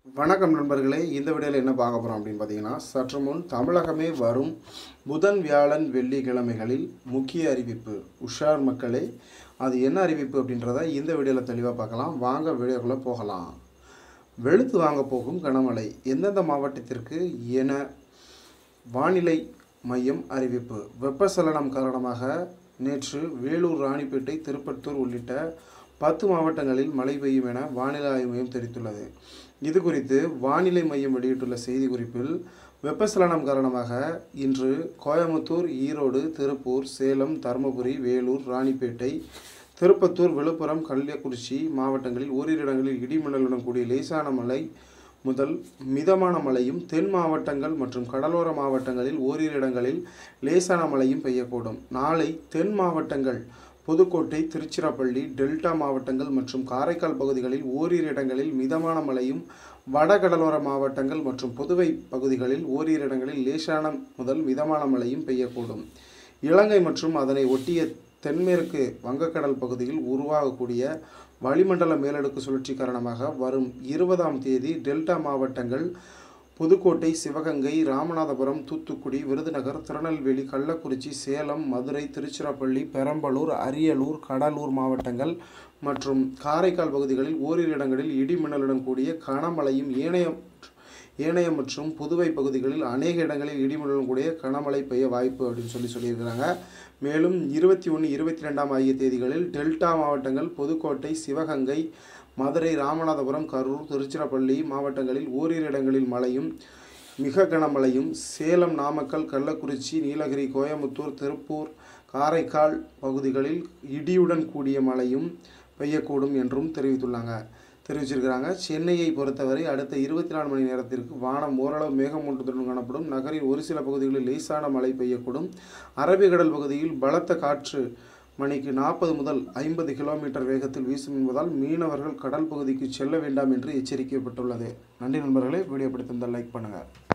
வணக்கம் நண்பர்களே இந்த வீடியோவில் என்ன பார்க்க போகிறோம் அப்படின்னு பார்த்தீங்கன்னா சற்று முன் தமிழகமே வரும் புதன் வியாழன் வெள்ளிக்கிழமைகளில் முக்கிய அறிவிப்பு உஷார் மக்களே அது என்ன அறிவிப்பு அப்படின்றத இந்த வீடியோவில் தெளிவாக பார்க்கலாம் வாங்க வீடியோக்குள்ளே போகலாம் வெளுத்து வாங்க போகும் கனமழை எந்தெந்த மாவட்டத்திற்கு என வானிலை மையம் அறிவிப்பு வெப்பச்சலனம் காரணமாக நேற்று வேலூர் ராணிப்பேட்டை திருப்பத்தூர் உள்ளிட்ட பத்து மாவட்டங்களில் மழை பெய்யும் என வானிலை ஆய்வு மையம் தெரிவித்துள்ளது இது குறித்து வானிலை மையம் வெளியிட்டுள்ள செய்திக்குறிப்பில் வெப்பச்சலனம் காரணமாக இன்று கோயம்புத்தூர் ஈரோடு திருப்பூர் சேலம் தருமபுரி வேலூர் ராணிப்பேட்டை திருப்பத்தூர் விழுப்புரம் கள்ளக்குறிச்சி மாவட்டங்களில் ஓரிரு இடங்களில் இடிமின்னலுடன் கூடிய லேசான மழை முதல் மிதமான மழையும் தென் மாவட்டங்கள் மற்றும் கடலோர மாவட்டங்களில் ஓரிரு இடங்களில் லேசான மழையும் பெய்யக்கூடும் நாளை தென் மாவட்டங்கள் புதுக்கோட்டை திருச்சிராப்பள்ளி டெல்டா மாவட்டங்கள் மற்றும் காரைக்கால் பகுதிகளில் ஓரிரு இடங்களில் மிதமான மழையும் வடகடலோர மாவட்டங்கள் மற்றும் புதுவை பகுதிகளில் ஓரிரு இடங்களில் லேசான முதல் மிதமான மழையும் பெய்யக்கூடும் இலங்கை மற்றும் அதனை ஒட்டிய தென்மேற்கு வங்கக்கடல் பகுதியில் உருவாகக்கூடிய வளிமண்டல மேலடுக்கு சுழற்சி காரணமாக வரும் இருபதாம் தேதி டெல்டா மாவட்டங்கள் புதுக்கோட்டை சிவகங்கை ராமநாதபுரம் தூத்துக்குடி விருதுநகர் திருநெல்வேலி கள்ளக்குறிச்சி சேலம் மதுரை திருச்சிராப்பள்ளி பெரம்பலூர் அரியலூர் கடலூர் மாவட்டங்கள் மற்றும் காரைக்கால் பகுதிகளில் ஓரிரு இடங்களில் இடி மின்னலுடன் கூடிய கனமழையும் ஏனைய ஏனைய மற்றும் புதுவை பகுதிகளில் அநேக இடங்களில் இடிமுடன் கூடிய கனமழை பெய்ய வாய்ப்பு அப்படின்னு சொல்லி சொல்லியிருக்கிறாங்க மேலும் இருபத்தி ஒன்று இருபத்தி ரெண்டாம் ஆகிய தேதிகளில் டெல்டா மாவட்டங்கள் புதுக்கோட்டை சிவகங்கை மதுரை ராமநாதபுரம் கரூர் திருச்சிராப்பள்ளி மாவட்டங்களில் ஓரிரு இடங்களில் மழையும் மிக கனமழையும் சேலம் நாமக்கல் கள்ளக்குறிச்சி நீலகிரி கோயம்புத்தூர் திருப்பூர் காரைக்கால் பகுதிகளில் இடியுடன் கூடிய மழையும் பெய்யக்கூடும் என்றும் தெரிவித்துள்ளாங்க தெரிவிச்சிருக்கிறாங்க சென்னையை பொறுத்தவரை அடுத்த இருபத்தி நாலு மணி நேரத்திற்கு வானம் ஓரளவு மேகமூட்டத்துடன் காணப்படும் நகரின் ஒரு சில பகுதிகளில் லேசான மழை பெய்யக்கூடும் அரபிக்கடல் பகுதியில் பலத்த காற்று மணிக்கு நாற்பது முதல் ஐம்பது கிலோமீட்டர் வேகத்தில் வீசும் என்பதால் மீனவர்கள் கடல் பகுதிக்கு செல்ல வேண்டாம் என்று எச்சரிக்கப்பட்டுள்ளது நன்றி நண்பர்களே வீடியோ பிடித்திருந்தால் லைக் பண்ணுங்கள்